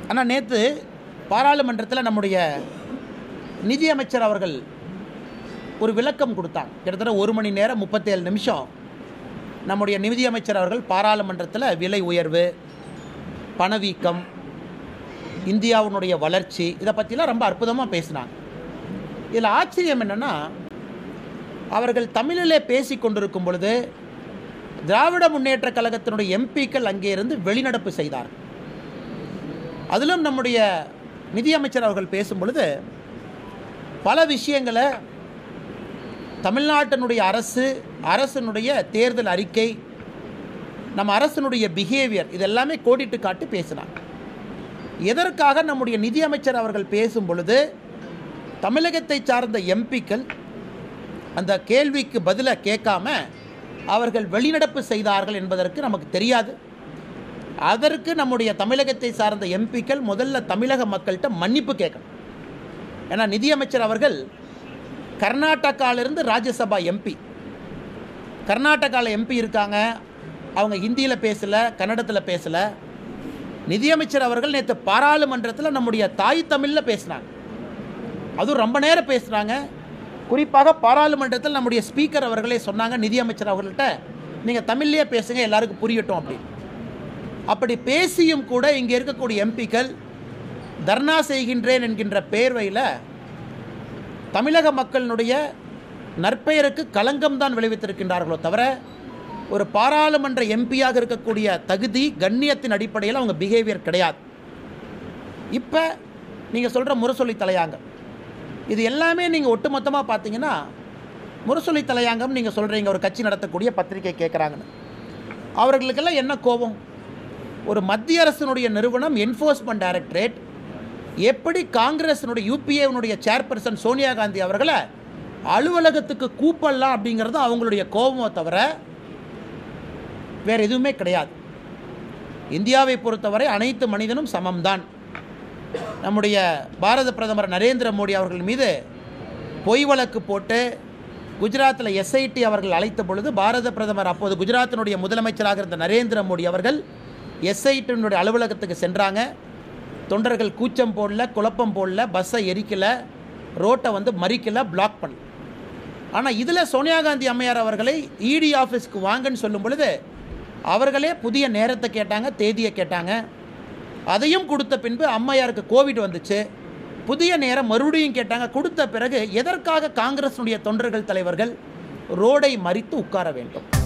ஆனால் நேற்று பாராளுமன்றத்தில் நம்முடைய நிதியமைச்சர் அவர்கள் ஒரு விளக்கம் கொடுத்தாங்க கிட்டத்தட்ட ஒரு மணி நேரம் முப்பத்தேழு நிமிஷம் நம்முடைய நிதியமைச்சர் அவர்கள் பாராளுமன்றத்தில் விலை உயர்வு பணவீக்கம் இந்தியாவினுடைய வளர்ச்சி இதை பற்றிலாம் ரொம்ப அற்புதமாக பேசினாங்க இதில் ஆச்சரியம் என்னென்னா அவர்கள் தமிழிலே பேசி கொண்டிருக்கும் பொழுது திராவிட முன்னேற்ற கழகத்தினுடைய எம்பிக்கள் அங்கே இருந்து வெளிநடப்பு செய்தார் அதிலும் நம்முடைய நிதியமைச்சர் அவர்கள் பேசும் பொழுது பல விஷயங்களை தமிழ்நாட்டினுடைய அரசு அரசனுடைய தேர்தல் அறிக்கை நம்ம அரசனுடைய பிஹேவியர் இதெல்லாமே கோடிட்டு காட்டி பேசினாங்க எதற்காக நம்முடைய நிதியமைச்சர் அவர்கள் பேசும் பொழுது தமிழகத்தை சார்ந்த எம்பிக்கள் அந்த கேள்விக்கு பதிலை கேட்காம அவர்கள் வெளிநடப்பு செய்தார்கள் என்பதற்கு நமக்கு தெரியாது அதற்கு நம்முடைய தமிழகத்தை சார்ந்த எம்பிக்கள் முதல்ல தமிழக மக்கள்கிட்ட மன்னிப்பு கேட்கணும் ஏன்னா நிதியமைச்சர் அவர்கள் கர்நாடகாவிலிருந்து ராஜ்யசபா எம்பி கர்நாடகாவில் எம்பி இருக்காங்க அவங்க ஹிந்தியில் பேசலை கன்னடத்தில் பேசலை நிதியமைச்சர் அவர்கள் நேற்று பாராளுமன்றத்தில் நம்முடைய தாய் தமிழில் பேசினாங்க அதுவும் ரொம்ப நேரம் பேசுகிறாங்க குறிப்பாக பாராளுமன்றத்தில் நம்முடைய ஸ்பீக்கர் அவர்களே சொன்னாங்க நிதியமைச்சர் அவர்கள்ட்ட நீங்கள் தமிழ்லேயே பேசுங்க எல்லாருக்கும் புரியட்டும் அப்படின்னு அப்படி பேசியும் கூட இங்கே இருக்கக்கூடிய எம்பிக்கள் தர்ணா செய்கின்றேன் என்கின்ற பேர்வையில் தமிழக மக்களினுடைய நற்பெயருக்கு களங்கம் தான் விளைவித்திருக்கின்றார்களோ தவிர ஒரு பாராளுமன்ற எம்பியாக இருக்கக்கூடிய தகுதி கண்ணியத்தின் அடிப்படையில் அவங்க பிஹேவியர் கிடையாது இப்போ நீங்கள் சொல்கிற முரசொலி தலையாங்கம் இது எல்லாமே நீங்கள் ஒட்டுமொத்தமாக பார்த்தீங்கன்னா முரசொலி தலையாங்கம் நீங்கள் சொல்கிறீங்க ஒரு கட்சி நடத்தக்கூடிய பத்திரிகை கேட்குறாங்கன்னு அவர்களுக்கெல்லாம் என்ன கோபம் ஒரு மத்திய அரசினுடைய நிறுவனம் என்ஃபோர்ஸ்மெண்ட் டைரக்டரேட் எப்படி காங்கிரஸினுடைய யூபிஏனுடைய சேர்பர்சன் சோனியா காந்தி அவர்களை அலுவலகத்துக்கு கூப்படலாம் அப்படிங்கிறது அவங்களுடைய கோபமோ தவிர வேறு எதுவுமே கிடையாது இந்தியாவை பொறுத்தவரை அனைத்து மனிதனும் சமம்தான் நம்முடைய பாரத பிரதமர் நரேந்திர மோடி அவர்கள் மீது பொய் வழக்கு போட்டு குஜராத்தில் எஸ்ஐடி அவர்கள் அழைத்த பொழுது பாரத பிரதமர் அப்போது குஜராத்தினுடைய முதலமைச்சராக இருந்த நரேந்திர மோடி அவர்கள் எஸ்ஐடியினுடைய அலுவலகத்துக்கு சென்றாங்க தொண்டர்கள் கூச்சம் போடல குழப்பம் போடல பஸ்ஸை எரிக்கல ரோட்டை வந்து மறிக்கல பிளாக் பண்ணல ஆனால் இதில் சோனியா காந்தி அம்மையார் அவர்களை இடி ஆஃபீஸ்க்கு வாங்கன்னு சொல்லும் பொழுது அவர்களே புதிய நேரத்தை கேட்டாங்க தேதியை கேட்டாங்க அதையும் கொடுத்த பின்பு அம்மையாருக்கு கோவிட் வந்துச்சு புதிய நேரம் மறுபடியும் கேட்டாங்க கொடுத்த பிறகு எதற்காக காங்கிரஸினுடைய தொண்டர்கள் தலைவர்கள் ரோடை மறித்து உட்கார வேண்டும்